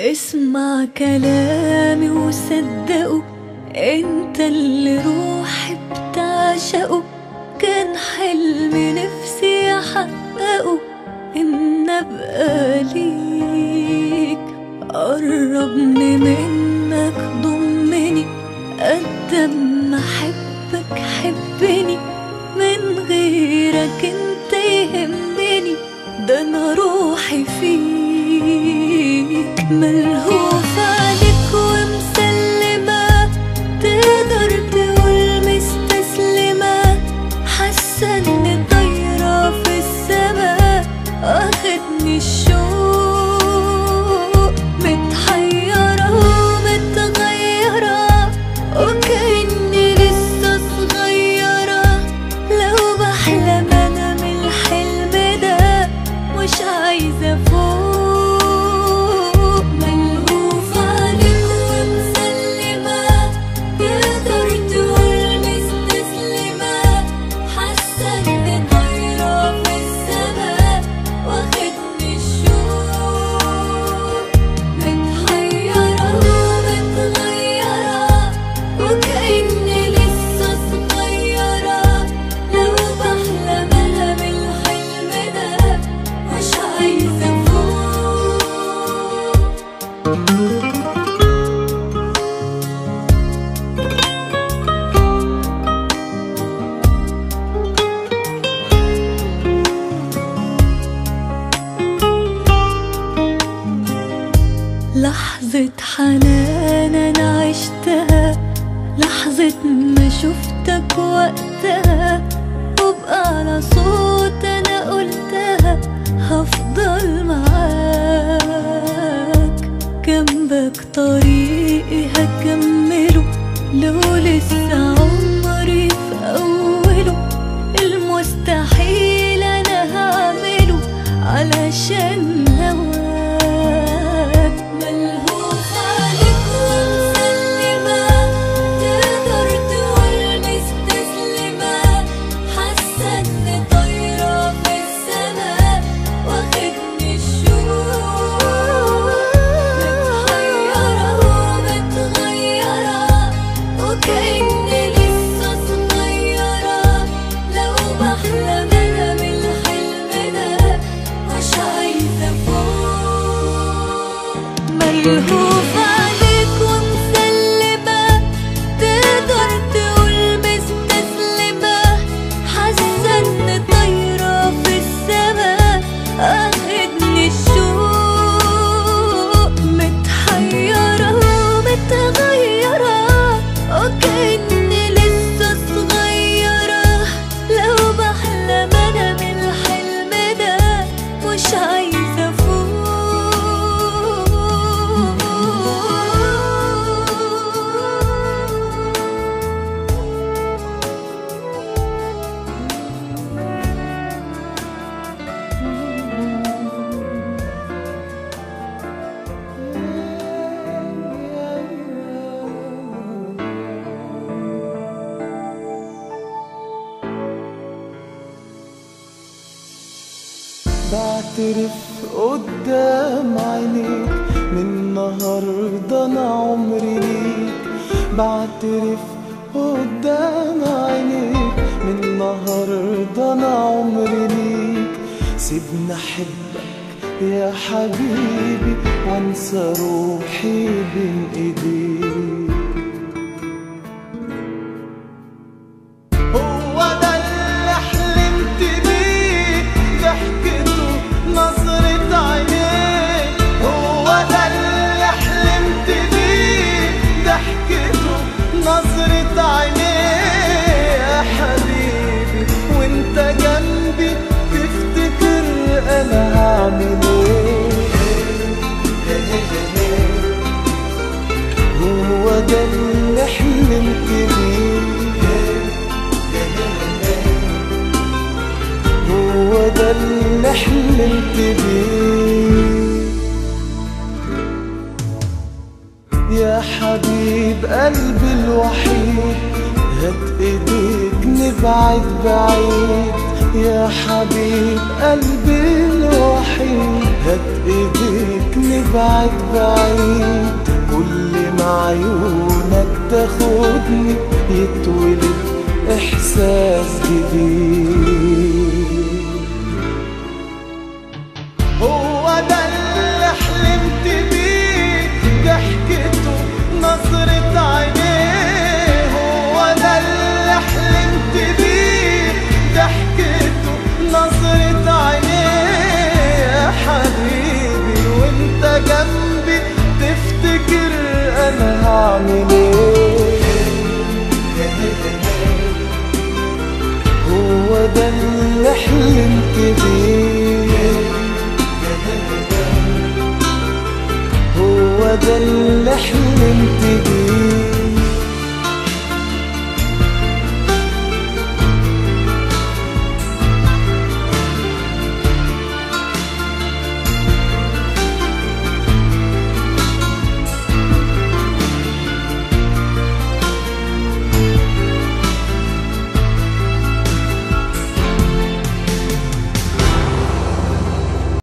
اسمع كلامي وصدقه انت اللي روحي بتعشقه كان حلمي نفسي احققه ان ابقى ليك قربني منك ضمني قد ما احبك حبني من غيرك انت يهمني ده انا روحي فيك ملهوف عليك ومسلمة تقدر تقول مستسلمة حاسة اني طايرة في السما واخدني الشوق متحيرة ومتغيرة وكأني لسه صغيرة لو بحلم انا من الحلم ده مش عايزة فوق ملهوف عليك ومسلمة تقدر تقول مستسلمة حاسة اني طايرة في السما واخدني الشوق متحيرة ومتغيرة وكأني لسه صغيرة لو بحلم أنا بالحلم ده مش عايزة فوق لحظة حنان أنا عشتها لحظة ما شفتك وقتها وبقى على صوت أنا قلتها هفضل معاك جنبك طريقي هكمله لو لسه عمري في أوله المستحيل أنا هعمله علشان هواك ملهوف عليك ومسلمة تقدر تقول مستسلمة حاسة إني طايرة في السما واخدني الشوق متحيرة ومتغيرة وكأني لسه صغيرة لو بحلم أنا بالحلم ده مش عايزة فوق ملهوف عليك ومسلمة تقدر تقول مستسلمة حاسة إني طايرة في السما أخدني الشوق متحيرة ومتغيرة وكأني لسه صغيرة لو بحلم أنا بالحلم ده مش عايزة بعترف قدام عينيك من النهاردة أنا عمري ليك بعترف قدام عينيك من النهاردة أنا عمري ليك سيبني أحبك يا حبيبي وانسى روحي بين ايديك هو ده اللي حلمت بيه ضحكته نظرة عينيك هو ده اللي حلمت بيه ضحكته نظرة عينيك يا حبيبي وانت جنبي تفتكر انا هعمل ايه هو ده اللي حلمت بيه هو ده اللي حلمت بيه يا حبيب قلبي الوحيد هات ايديك نبعد بعيد يا حبيب قلبي الوحيد هات ايديك تبعد بعيد كل ما عيونك تاخدني يتولد إحساس جديد